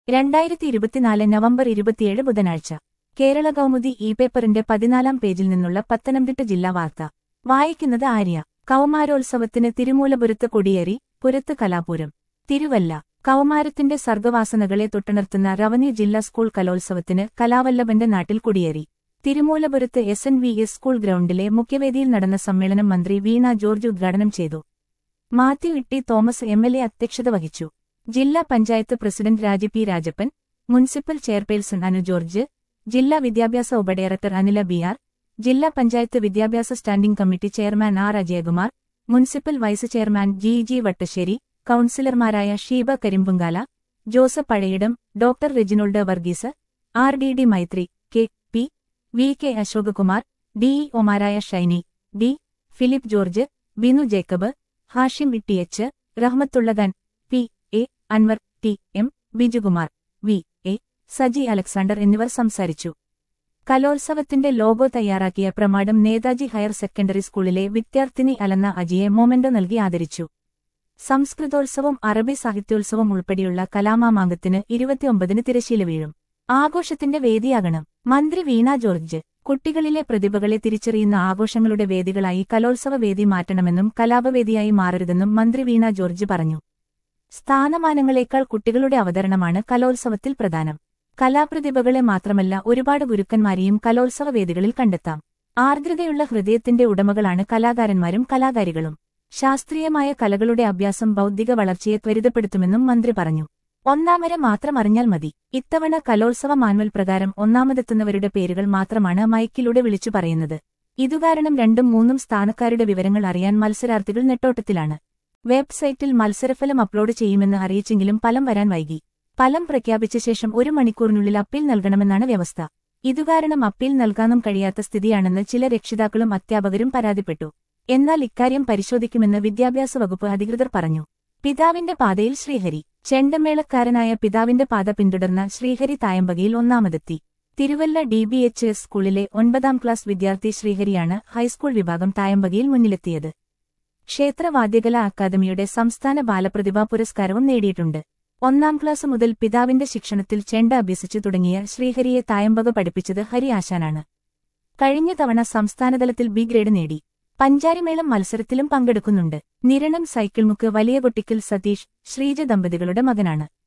രണ്ടായിരത്തി ഇരുപത്തിനാല് നവംബർ ഇരുപത്തിയേഴ് ബുധനാഴ്ച കേരള കൗമുദി ഇ പേപ്പറിന്റെ പതിനാലാം പേജിൽ നിന്നുള്ള പത്തനംതിട്ട ജില്ലാ വാർത്ത വായിക്കുന്നത് ആര്യ കൗമാരോത്സവത്തിന് തിരുമൂലപുരത്ത് കൊടിയേറി പുരത്ത് കലാപൂരം തിരുവല്ല കൗമാരത്തിന്റെ സർഗവാസനകളെ തൊട്ടുണർത്തുന്ന റവന്യൂ ജില്ലാ സ്കൂൾ കലോത്സവത്തിന് കലാവല്ലഭന്റെ നാട്ടിൽ കുടിയേറി തിരുമൂലപുരത്ത് S N V S school ഗ്രൗണ്ടിലെ മുഖ്യവേദിയിൽ നടന്ന സമ്മേളനം മന്ത്രി വീണ ജോർജ് ഉദ്ഘാടനം ചെയ്തു Mathew Itty Thomas M L A അധ്യക്ഷത വഹിച്ചു ജില്ലാ panchayat president Raji P Rajappan municipal chairperson Anu George ജില്ലാ വിദ്യാഭ്യാസ ഉപഡയറക്ടർ അനില ബി ആർ ജില്ലാ പഞ്ചായത്ത് വിദ്യാഭ്യാസ standing committee chairman R Ajayakumar municipal vice chairman G G Vattasseri കൌൺസിലർമാരായ Sheeba Karimpumkala Joseph Pazhayidam doctor Reginald Varghese R D D Maithri K P V K Ashokakumar D E ഒമാരായ Shiny D Philip George Binu Jacob Hashim Itty H Rahmathullakhan P A Anwar T M Bijukumar V A Saji Alexander എന്നിവർ സംസാരിച്ചു കലോത്സവത്തിന്റെ logo തയ്യാറാക്കിയ Pramadam Netaji higher secondary സ്കൂളിലെ വിദ്യാർത്ഥിനി അലന്ന അജിയെ memento നൽകി ആദരിച്ചു സംസ്കൃതോത്സവം അറബി സാഹിത്യോത്സവം ഉൾപ്പെടെയുള്ള കലാമാമാങ്കത്തിന് ഇരുപത്തിയൊമ്പതിന് തിരശീല വീഴും ആഘോഷത്തിന്റെ വേദിയാകണം മന്ത്രി വീണ ജോർജ് കുട്ടികളിലെ പ്രതിഭകളെ തിരിച്ചറിയുന്ന ആഘോഷങ്ങളുടെ വേദികളായി കലോത്സവ വേദി മാറ്റണമെന്നും കലാപവേദിയായി മാറരുതെന്നും മന്ത്രി വീണ ജോർജ് പറഞ്ഞു സ്ഥാനമാനങ്ങളെക്കാൾ കുട്ടികളുടെ അവതരണമാണ് കലോത്സവത്തിൽ പ്രധാനം കലാപ്രതിഭകളെ മാത്രമല്ല ഒരുപാട് ഗുരുക്കന്മാരെയും കലോത്സവ വേദികളിൽ കണ്ടെത്താം ആർദ്രതയുള്ള ഹൃദയത്തിന്റെ ഉടമകളാണ് കലാകാരന്മാരും കലാകാരികളും ശാസ്ത്രീയമായ കലകളുടെ അഭ്യാസം ബൗദ്ധിക വളർച്ചയെ ത്വരിതപ്പെടുത്തുമെന്നും മന്ത്രി പറഞ്ഞു ഒന്നാമരെ മാത്രം അറിഞ്ഞാൽ മതി ഇത്തവണ കലോത്സവ മാനുവൽ പ്രകാരം ഒന്നാമതെത്തുന്നവരുടെ പേരുകൾ മാത്രമാണ് മൈക്കിലൂടെ വിളിച്ചു പറയുന്നത് ഇതുകാരണം രണ്ടും മൂന്നും സ്ഥാനക്കാരുടെ വിവരങ്ങൾ അറിയാൻ മത്സരാർത്ഥികൾ നെട്ടോട്ടത്തിലാണ് വെബ്സൈറ്റിൽ മത്സരഫലം അപ്ലോഡ് ചെയ്യുമെന്ന് അറിയിച്ചെങ്കിലും ഫലം വരാൻ വൈകി ഫലം പ്രഖ്യാപിച്ച ശേഷം ഒരു മണിക്കൂറിനുള്ളിൽ അപ്പീൽ നൽകണമെന്നാണ് വ്യവസ്ഥ ഇതുകാരണം അപ്പീൽ നൽകാനും കഴിയാത്ത സ്ഥിതിയാണെന്ന് ചില രക്ഷിതാക്കളും അധ്യാപകരും പരാതിപ്പെട്ടു എന്നാൽ ഇക്കാര്യം പരിശോധിക്കുമെന്ന് വിദ്യാഭ്യാസ വകുപ്പ് അധികൃതർ പറഞ്ഞു പിതാവിന്റെ പാതയിൽ ശ്രീഹരി ചെണ്ടമേളക്കാരനായ പിതാവിന്റെ പാത പിന്തുടർന്ന ശ്രീഹരി തായമ്പകയിൽ ഒന്നാമതെത്തി Thiruvalla D B H S സ്കൂളിലെ ഒൻപതാം ക്ലാസ് വിദ്യാർത്ഥി ശ്രീഹരിയാണ് ഹൈസ്കൂൾ വിഭാഗം തായമ്പകയിൽ മുന്നിലെത്തിയത് ക്ഷേത്രവാദ്യകലാ അക്കാദമിയുടെ സംസ്ഥാന ബാലപ്രതിഭാ പുരസ്കാരവും നേടിയിട്ടുണ്ട് ഒന്നാം ക്ലാസ് മുതൽ പിതാവിന്റെ ശിക്ഷണത്തിൽ ചെണ്ട അഭ്യസിച്ചു തുടങ്ങിയ ശ്രീഹരിയെ തായമ്പക പഠിപ്പിച്ചത് ഹരി ആശാനാണ് കഴിഞ്ഞ തവണ സംസ്ഥാനതലത്തിൽ ബി ഗ്രേഡ് നേടി പഞ്ചാരിമേളം മത്സരത്തിലും പങ്കെടുക്കുന്നുണ്ട് നിരണം സൈക്കിൾമുക്ക് വലിയ കൊട്ടിക്കൽ സതീഷ് ശ്രീജ ദമ്പതികളുടെ മകനാണ്